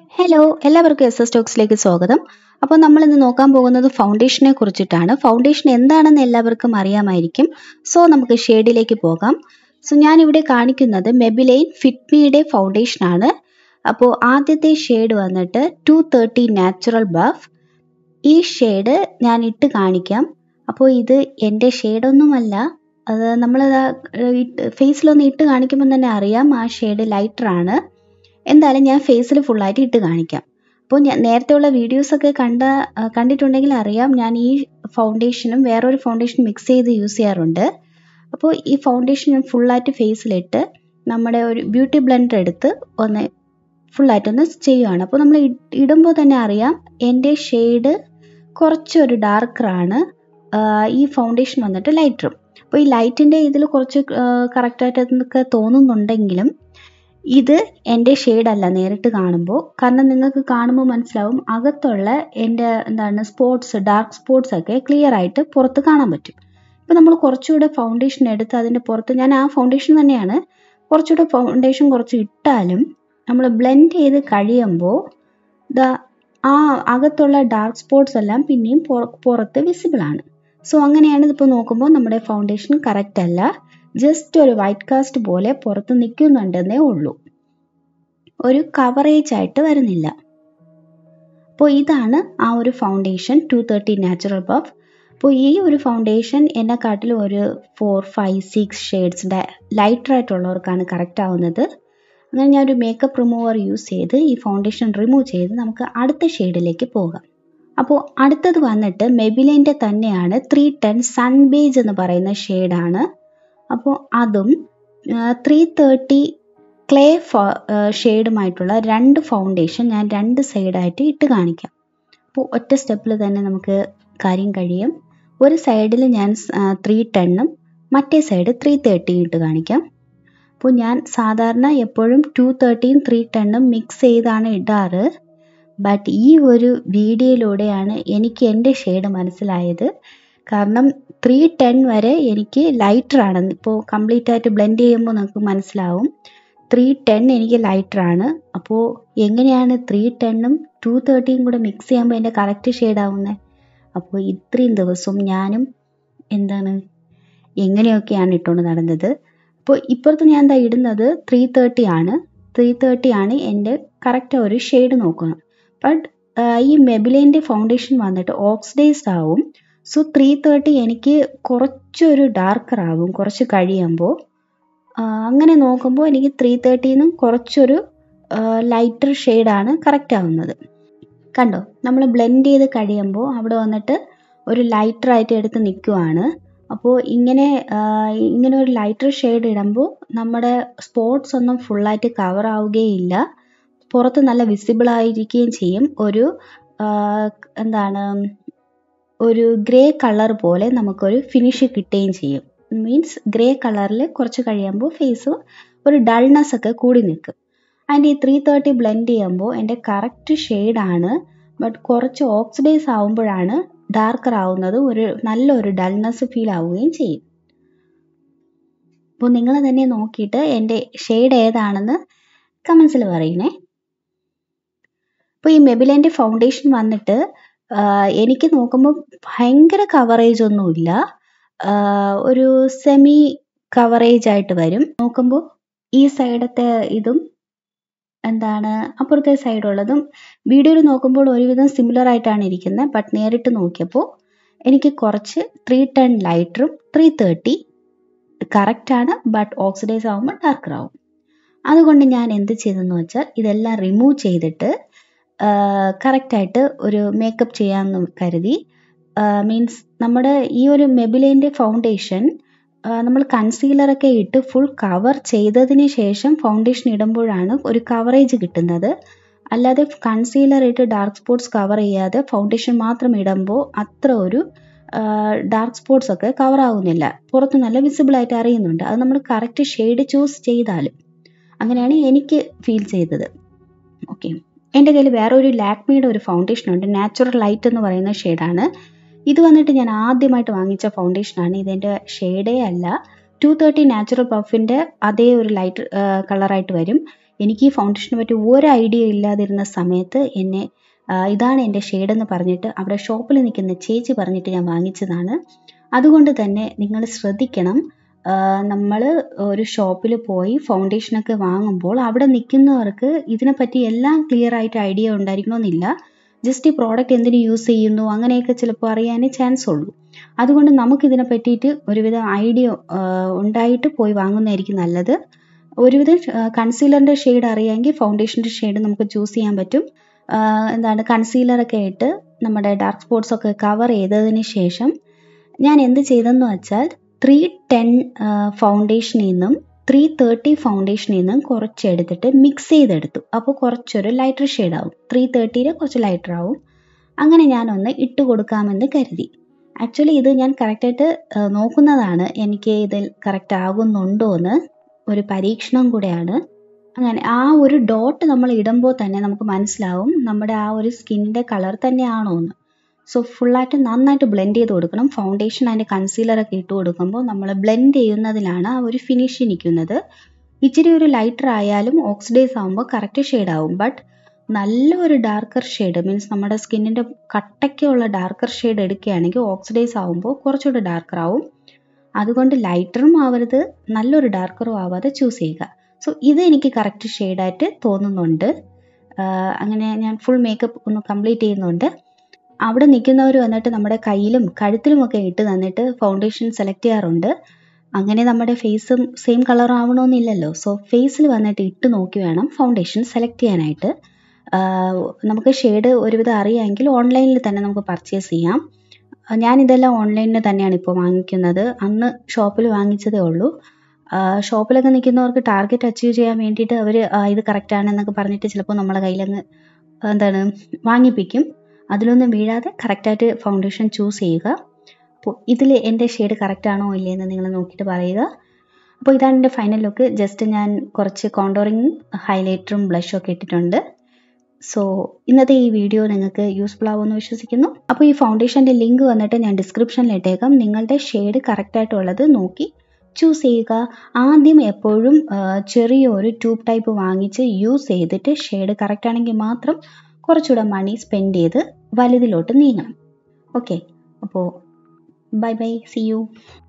hello എല്ലാവർക്കും S S ടോക്സിലേക്ക് സ്വാഗതം അപ്പോൾ നമ്മൾ ഇന്ന് നോക്കാൻ പോകുന്നത് ഫൗണ്ടേഷനെ കുറിച്ചിട്ടാണ് ഫൗണ്ടേഷൻ എന്താണെന്ന് എല്ലാവർക്കും അറിയാമായിരിക്കും സോ നമുക്ക് ഷെയ്ഡിലേക്ക് പോകാം സോ ഞാൻ ഇവിടെ കാണിക്കുന്നത് മെബിലൈൻ ഫിറ്റ്മിയുടെ ഫൗണ്ടേഷൻ ആണ് അപ്പോൾ ആദ്യത്തെ ഷെയ്ഡ് വന്നിട്ട് ടു തേർട്ടി നാച്ചുറൽ ബഫ് ഈ ഷെയ്ഡ് ഞാൻ ഇട്ട് കാണിക്കാം അപ്പോൾ ഇത് എൻ്റെ ഷെയ്ഡൊന്നുമല്ല അത് നമ്മൾ ഫേസിലൊന്ന് ഇട്ട് കാണിക്കുമ്പോൾ തന്നെ അറിയാം ആ ഷെയ്ഡ് ലൈറ്റർ ആണ് എന്തായാലും ഞാൻ ഫേസിൽ ഫുള്ളായിട്ട് ഇട്ട് കാണിക്കാം അപ്പോൾ ഞാൻ നേരത്തെയുള്ള വീഡിയോസൊക്കെ കണ്ട കണ്ടിട്ടുണ്ടെങ്കിൽ അറിയാം ഞാൻ ഈ ഫൗണ്ടേഷനും വേറൊരു ഫൗണ്ടേഷൻ മിക്സ് ചെയ്ത് യൂസ് ചെയ്യാറുണ്ട് അപ്പോൾ ഈ ഫൗണ്ടേഷൻ ഞാൻ ഫുള്ളായിട്ട് ഫേസിലിട്ട് നമ്മുടെ ഒരു ബ്യൂട്ടി ബ്ലെൻഡർ എടുത്ത് ഒന്ന് ഫുള്ളായിട്ടൊന്ന് ചെയ്യുകയാണ് അപ്പോൾ നമ്മൾ ഇടുമ്പോൾ തന്നെ അറിയാം എൻ്റെ ഷെയ്ഡ് കുറച്ചൊരു ഡാർക്കറാണ് ഈ ഫൗണ്ടേഷൻ വന്നിട്ട് ലൈറ്ററും അപ്പോൾ ഈ ലൈറ്റിൻ്റെ ഇതിൽ കുറച്ച് കറക്റ്റായിട്ടൊക്കെ തോന്നുന്നുണ്ടെങ്കിലും ഇത് എൻ്റെ ഷെയ്ഡല്ല നേരിട്ട് കാണുമ്പോൾ കാരണം നിങ്ങൾക്ക് കാണുമ്പോൾ മനസ്സിലാവും അകത്തുള്ള എൻ്റെ എന്താണ് സ്പോട്ട്സ് ഡാർക്ക് സ്പോട്ട്സ് ഒക്കെ ക്ലിയർ ആയിട്ട് പുറത്ത് കാണാൻ പറ്റും ഇപ്പോൾ നമ്മൾ കുറച്ചുകൂടെ ഫൗണ്ടേഷൻ എടുത്ത് അതിൻ്റെ പുറത്ത് ഞാൻ ആ ഫൗണ്ടേഷൻ തന്നെയാണ് കുറച്ചുകൂടെ ഫൗണ്ടേഷൻ കുറച്ച് ഇട്ടാലും നമ്മൾ ബ്ലെൻഡ് ചെയ്ത് കഴിയുമ്പോൾ ദാ ആ അകത്തുള്ള ഡാർക്ക് സ്പോട്ട്സ് എല്ലാം പിന്നെയും പുറത്ത് വിസിബിൾ ആണ് സോ അങ്ങനെയാണ് ഇതിപ്പോൾ നോക്കുമ്പോൾ നമ്മുടെ ഫൗണ്ടേഷൻ കറക്റ്റ് അല്ല ജസ്റ്റ് ഒരു വൈറ്റ് കാസ്റ്റ് പോലെ പുറത്ത് നിൽക്കുന്നുണ്ടെന്നേ ഉള്ളൂ ഒരു കവറേജ് ആയിട്ട് വരുന്നില്ല അപ്പോൾ ഇതാണ് ആ ഒരു foundation two thirty natural buff അപ്പോൾ ഈ ഒരു ഫൗണ്ടേഷൻ എന്നെക്കാട്ടിലും ഒരു ഫോർ ഫൈവ് സിക്സ് ഷെയ്ഡ്സിൻ്റെ ലൈറ്റർ ആയിട്ടുള്ളവർക്കാണ് കറക്റ്റ് ആവുന്നത് അങ്ങനെ ഞാൻ ഒരു മേക്കപ്പ് റിമൂവർ യൂസ് ചെയ്ത് ഈ ഫൗണ്ടേഷൻ റിമൂവ് ചെയ്ത് നമുക്ക് അടുത്ത ഷെയ്ഡിലേക്ക് പോകാം അപ്പോൾ അടുത്തത് വന്നിട്ട് മെബിലിൻ്റെ തന്നെയാണ് ത്രീ ടെൻ സൺബേജ് എന്ന് പറയുന്ന ഷെയ്ഡാണ് അപ്പോൾ അതും ത്രീ തേർട്ടി ക്ലേ ഷെയ്ഡുമായിട്ടുള്ള രണ്ട് ഫൗണ്ടേഷൻ ഞാൻ രണ്ട് സൈഡായിട്ട് ഇട്ട് കാണിക്കാം അപ്പോൾ ഒറ്റ സ്റ്റെപ്പിൽ തന്നെ നമുക്ക് കാര്യം കഴിയും ഒരു സൈഡിൽ ഞാൻ ത്രീ ടെണ്ണും മറ്റേ സൈഡ് ത്രീ തേർട്ടിയും ഇട്ട് കാണിക്കാം അപ്പോൾ ഞാൻ സാധാരണ എപ്പോഴും ടു തേർട്ടിയും ത്രീ ടെണ്ണും മിക്സ് ചെയ്താണ് ഇടാറ് ബട്ട് ഈ ഒരു വീഡിയോയിലൂടെയാണ് എനിക്ക് എൻ്റെ ഷെയ്ഡ് മനസ്സിലായത് കാരണം ത്രീ ടെൻ വരെ എനിക്ക് ലൈറ്റർ ആണ് ഇപ്പോൾ കംപ്ലീറ്റ് ആയിട്ട് ബ്ലെൻഡ് ചെയ്യുമ്പോൾ നമുക്ക് മനസ്സിലാവും ത്രീ ടെൻ എനിക്ക് ലൈറ്റർ ആണ് അപ്പോൾ എങ്ങനെയാണ് ത്രീ ടെണ്ണും ടു തേർട്ടിയും കൂടെ മിക്സ് ചെയ്യുമ്പോൾ എൻ്റെ കറക്റ്റ് ഷെയ്ഡ് ആവുന്നത് അപ്പോൾ ഇത്രയും ദിവസവും ഞാനും എന്താണ് എങ്ങനെയൊക്കെയാണ് ഇട്ടുകൊണ്ട് നടന്നത് അപ്പോൾ ഇപ്പുറത്ത് ഞാൻ എന്താ ഇടുന്നത് ത്രീ തേർട്ടി ആണ് ത്രീ തേർട്ടി ആണ് എൻ്റെ കറക്റ്റ് ഒരു ഷെയ്ഡ് നോക്കുന്നത് ബട്ട് ഈ മെബിലേൻ്റെ ഫൗണ്ടേഷൻ വന്നിട്ട് ഓക്സിഡൈസ്ഡ് ആവും സോ ത്രീ തേർട്ടി എനിക്ക് കുറച്ചൊരു ഡാർക്കർ ആവും കുറച്ച് കഴിയുമ്പോൾ അങ്ങനെ നോക്കുമ്പോൾ എനിക്ക് ത്രീ തേർട്ടിന്നും കുറച്ചൊരു ലൈറ്റർ ഷെയ്ഡാണ് കറക്റ്റ് ആവുന്നത് കണ്ടോ നമ്മൾ ബ്ലെൻഡ് ചെയ്ത് കഴിയുമ്പോൾ അവിടെ വന്നിട്ട് ഒരു ലൈറ്റർ ആയിട്ട് എടുത്ത് നിൽക്കുവാണ് അപ്പോൾ ഇങ്ങനെ ഇങ്ങനെ ഒരു ലൈറ്റർ ഷെയ്ഡ് ഇടുമ്പോൾ നമ്മുടെ സ്പോട്ട്സ് ഒന്നും ഫുള്ളായിട്ട് കവർ ആവുകയില്ല പുറത്ത് നല്ല വിസിബിൾ ആയിരിക്കുകയും ചെയ്യും ഒരു എന്താണ് ഒരു ഗ്രേ കളർ പോലെ നമുക്കൊരു ഫിനിഷ് കിട്ടുകയും ചെയ്യും മീൻസ് ഗ്രേ കളറിൽ കുറച്ച് കഴിയുമ്പോൾ ഫേസ് ഒരു ഡൾനെസ് ഒക്കെ കൂടി നിൽക്കും ആൻഡ് ഈ ത്രീ തേർട്ടി ബ്ലെൻഡ് ചെയ്യുമ്പോൾ എൻ്റെ കറക്റ്റ് ഷെയ്ഡാണ് ബട്ട് കുറച്ച് ഓക്സിഡൈസ് ആവുമ്പോഴാണ് ഡാർക്കർ ആവുന്നത് ഒരു നല്ലൊരു ഡൾനെസ് ഫീൽ ആവുകയും ചെയ്യും അപ്പോൾ നിങ്ങൾ തന്നെ നോക്കിയിട്ട് എൻ്റെ ഷെയ്ഡ് ഏതാണെന്ന് കമൻസിൽ പറയണേ അപ്പോൾ ഈ മെബിലേൻ്റെ ഫൗണ്ടേഷൻ വന്നിട്ട് എനിക്ക് നോക്കുമ്പോൾ ഭയങ്കര കവറേജ് ഒന്നുമില്ല ഒരു സെമി കവറേജ് ആയിട്ട് വരും നോക്കുമ്പോൾ ഈ സൈഡത്തെ ഇതും എന്താണ് അപ്പുറത്തെ സൈഡുള്ളതും വീഡിയോയിൽ നോക്കുമ്പോൾ ഒരുവിധം സിമിലർ ആയിട്ടാണ് ഇരിക്കുന്നത് ബട്ട് നേരിട്ട് നോക്കിയപ്പോൾ എനിക്ക് കുറച്ച് ത്രീ ടെൻ ലൈറ്ററും ത്രീ തേർട്ടി കറക്റ്റാണ് ബട്ട് ഓക്സിഡൈസ് ആകുമ്പോൾ ഡാർക്കർ ആവും അതുകൊണ്ട് ഞാൻ എന്ത് ചെയ്തെന്ന് വെച്ചാൽ ഇതെല്ലാം റിമൂവ് ചെയ്തിട്ട് കറക്റ്റായിട്ട് ഒരു മേക്കപ്പ് ചെയ്യാമെന്ന് കരുതി മീൻസ് നമ്മുടെ ഈ ഒരു മെബിലേൻ്റെ ഫൗണ്ടേഷൻ നമ്മൾ കൺസീലറൊക്കെ ഇട്ട് ഫുൾ കവർ ചെയ്തതിന് ശേഷം ഫൗണ്ടേഷൻ ഇടുമ്പോഴാണ് ഒരു കവറേജ് കിട്ടുന്നത് അല്ലാതെ കൺസീലർ ഇട്ട് ഡാർക്ക് സ്പോട്ട്സ് കവർ ചെയ്യാതെ ഫൗണ്ടേഷൻ മാത്രം ഇടുമ്പോൾ അത്ര ഒരു ഡാർക്ക് സ്പോട്ട്സ് ഒക്കെ കവർ ആവുന്നില്ല പുറത്ത് നല്ല വിസിബിൾ ആയിട്ട് അറിയുന്നുണ്ട് അത് നമ്മൾ കറക്റ്റ് ഷെയ്ഡ് ചൂസ് ചെയ്താലും അങ്ങനെയാണ് എനിക്ക് ഫീൽ ചെയ്തത് ഓക്കെ എൻ്റെ കയ്യിൽ വേറെ ഒരു ലാക്മിയുടെ ഒരു ഫൗണ്ടേഷൻ ഉണ്ട് നാച്ചുറൽ ലൈറ്റ് എന്ന് പറയുന്ന ഷെയ്ഡാണ് ഇത് വന്നിട്ട് ഞാൻ ആദ്യമായിട്ട് വാങ്ങിച്ച ഫൗണ്ടേഷനാണ് ഇതെൻ്റെ ഷെയ്ഡേ അല്ല ടു തേർട്ടി നാച്ചുറൽ പഫിൻ്റെ അതേ ഒരു ലൈറ്റ് കളറായിട്ട് വരും എനിക്ക് ഈ ഫൗണ്ടേഷനെ പറ്റി ഒരു ഐഡിയ ഇല്ലാതിരുന്ന സമയത്ത് എന്നെ ആ, ഇതാണ് എൻ്റെ ഷെയ്ഡെന്ന് പറഞ്ഞിട്ട് അവിടെ ഷോപ്പിൽ നിൽക്കുന്ന ചേച്ചി പറഞ്ഞിട്ട് ഞാൻ വാങ്ങിച്ചതാണ് അതുകൊണ്ട് തന്നെ നിങ്ങൾ ശ്രദ്ധിക്കണം നമ്മൾ ഒരു ഷോപ്പിൽ പോയി ഫൗണ്ടേഷനൊക്കെ വാങ്ങുമ്പോൾ അവിടെ നിൽക്കുന്നവർക്ക് ഇതിനെപ്പറ്റി എല്ലാം ക്ലിയർ ആയിട്ട് ഐഡിയ ഉണ്ടായിരിക്കണമെന്നില്ല ജസ്റ്റ് ഈ പ്രോഡക്റ്റ് എന്തിനു യൂസ് ചെയ്യുന്നു അങ്ങനെയൊക്കെ ചിലപ്പോൾ അറിയാനേ ചാൻസ് ഉള്ളൂ അതുകൊണ്ട് നമുക്കിതിനെ പറ്റിയിട്ട് ഒരുവിധ ഐഡിയ ഉണ്ടായിട്ട് പോയി വാങ്ങുന്നതായിരിക്കും നല്ലത് ഒരുവിധം കൺസീലറിൻ്റെ ഷെയ്ഡ് അറിയാമെങ്കിൽ ഫൗണ്ടേഷൻ്റെ ഷെയ്ഡ് നമുക്ക് ചൂസ് ചെയ്യാൻ പറ്റും ആ, എന്താണ് കൺസീലറൊക്കെ ഇട്ട് നമ്മുടെ ഡാർക്ക് സ്പോട്ട്സ് ഒക്കെ കവർ ചെയ്തതിന് ശേഷം ഞാൻ എന്ത് ചെയ്തെന്ന് വെച്ചാൽ ത്രീ ടെൻ ഫൗണ്ടേഷനിൽ നിന്നും ത്രീ തേർട്ടി ഫൗണ്ടേഷനിൽ നിന്നും കുറച്ച് എടുത്തിട്ട് മിക്സ് ചെയ്തെടുത്തു അപ്പോൾ കുറച്ചൊരു ലൈറ്റർ ഷെയ്ഡ് ആവും ത്രീ തേർട്ടിയിൽ കുറച്ച് ലൈറ്റർ ആവും അങ്ങനെ ഞാനൊന്ന് ഇട്ട് കൊടുക്കാമെന്ന് കരുതി ആക്ച്വലി ഇത് ഞാൻ കറക്റ്റായിട്ട് നോക്കുന്നതാണ് എനിക്ക് ഇതിൽ കറക്റ്റ് ആകുന്നുണ്ടോ എന്ന് ഒരു പരീക്ഷണം കൂടെയാണ് അങ്ങനെ ആ ഒരു ഡോട്ട് നമ്മൾ ഇടുമ്പോൾ തന്നെ നമുക്ക് മനസ്സിലാവും നമ്മുടെ ആ ഒരു സ്കിന്നിൻ്റെ കളർ തന്നെയാണോ എന്ന് സോ ഫുള്ളായിട്ട് നന്നായിട്ട് ബ്ലെൻഡ് ചെയ്ത് കൊടുക്കണം ഫൗണ്ടേഷൻ അതിൻ്റെ കൺസീലറൊക്കെ ഇട്ട് കൊടുക്കുമ്പോൾ നമ്മൾ ബ്ലെൻഡ് ചെയ്യുന്നതിലാണ് ആ ഒരു ഫിനിഷ് നിൽക്കുന്നത് ഇച്ചിരി ഒരു ലൈറ്റർ ആയാലും ഓക്സിഡൈസ് ആകുമ്പോൾ കറക്റ്റ് ഷെയ്ഡ് ആവും ബട്ട് നല്ലൊരു ഡാർക്കർ ഷെയ്ഡ് മീൻസ് നമ്മുടെ സ്കിന്നിൻ്റെ കട്ടയ്ക്കുള്ള ഡാർക്കർ ഷെയ്ഡ് എടുക്കുകയാണെങ്കിൽ ഓക്സിഡൈസ് ആകുമ്പോൾ കുറച്ചുകൂടെ ഡാർക്കർ ആവും അതുകൊണ്ട് ലൈറ്ററും ആവരുത് നല്ലൊരു ഡാർക്കറും ആവാതെ ചൂസ് ചെയ്യുക സോ ഇത് എനിക്ക് കറക്റ്റ് ഷെയ്ഡായിട്ട് തോന്നുന്നുണ്ട് ആഹ് അങ്ങനെ ഞാൻ ഫുൾ മേക്കപ്പ് ഒന്ന് കംപ്ലീറ്റ് ചെയ്യുന്നുണ്ട് അവിടെ നിൽക്കുന്നവർ വന്നിട്ട് നമ്മുടെ കയ്യിലും കഴുത്തിലുമൊക്കെ ഇട്ട് തന്നിട്ട് ഫൗണ്ടേഷൻ സെലക്ട് ചെയ്യാറുണ്ട് അങ്ങനെ നമ്മുടെ ഫേസും സെയിം കളർ ആവണമെന്നില്ലല്ലോ സോ ഫേസിൽ വന്നിട്ട് ഇട്ട് നോക്കി വേണം ഫൗണ്ടേഷൻ സെലക്ട് ചെയ്യാനായിട്ട് ആഹ് നമുക്ക് ഷെയ്ഡ് ഒരുവിധം അറിയാമെങ്കിൽ ഓൺലൈനിൽ തന്നെ നമുക്ക് പർച്ചേസ് ചെയ്യാം ആഹ് ഞാനിതെല്ലാം ഓൺലൈനിൽ തന്നെയാണ് ഇപ്പോൾ വാങ്ങിക്കുന്നത് അന്ന് ഷോപ്പിൽ വാങ്ങിച്ചതേ ഉള്ളൂ ആഹ് ഷോപ്പിലൊക്കെ നിൽക്കുന്നവർക്ക് ടാർഗറ്റ് അച്ചീവ് ചെയ്യാൻ വേണ്ടിയിട്ട് അവർ ഇത് കറക്റ്റ് ആണെന്നൊക്കെ പറഞ്ഞിട്ട് ചിലപ്പോൾ നമ്മളെ കയ്യിലങ്ങ് എന്താണ് വാങ്ങിപ്പിക്കും അതിലൊന്നും വീഴാതെ കറക്റ്റായിട്ട് ഫൗണ്ടേഷൻ ചൂസ് ചെയ്യുക അപ്പോൾ ഇതിൽ എൻ്റെ ഷെയ്ഡ് കറക്റ്റ് ആണോ ഇല്ലയെന്ന് നിങ്ങൾ നോക്കിയിട്ട് പറയുക അപ്പോൾ ഇതാണ് എൻ്റെ ഫൈനൽ ലുക്ക് ജസ്റ്റ് ഞാൻ കുറച്ച് കോണ്ടോറിങ് ഹൈലൈറ്ററും ബ്ലഷും ഒക്കെ ഇട്ടിട്ടുണ്ട് സോ ഇന്നത്തെ ഈ വീഡിയോ നിങ്ങൾക്ക് യൂസ്ഫുൾ ആവുമെന്ന് വിശ്വസിക്കുന്നു അപ്പോൾ ഈ ഫൗണ്ടേഷൻ്റെ ലിങ്ക് വന്നിട്ട് ഞാൻ ഡിസ്ക്രിപ്ഷനിൽ ഇട്ടേക്കാം നിങ്ങളുടെ ഷെയ്ഡ് കറക്റ്റായിട്ടുള്ളത് നോക്കി ചൂസ് ചെയ്യുക ആദ്യം എപ്പോഴും ആ, ചെറിയൊരു ട്യൂബ് ടൈപ്പ് വാങ്ങിച്ച് യൂസ് ചെയ്തിട്ട് ഷെയ്ഡ് കറക്റ്റ് ആണെങ്കിൽ മാത്രം കുറച്ചുകൂടെ മണി സ്പെൻഡ് ചെയ്ത് വലുതിലോട്ട് നീങ്ങണം ഓക്കെ അപ്പോൾ ബൈ ബൈ സി യു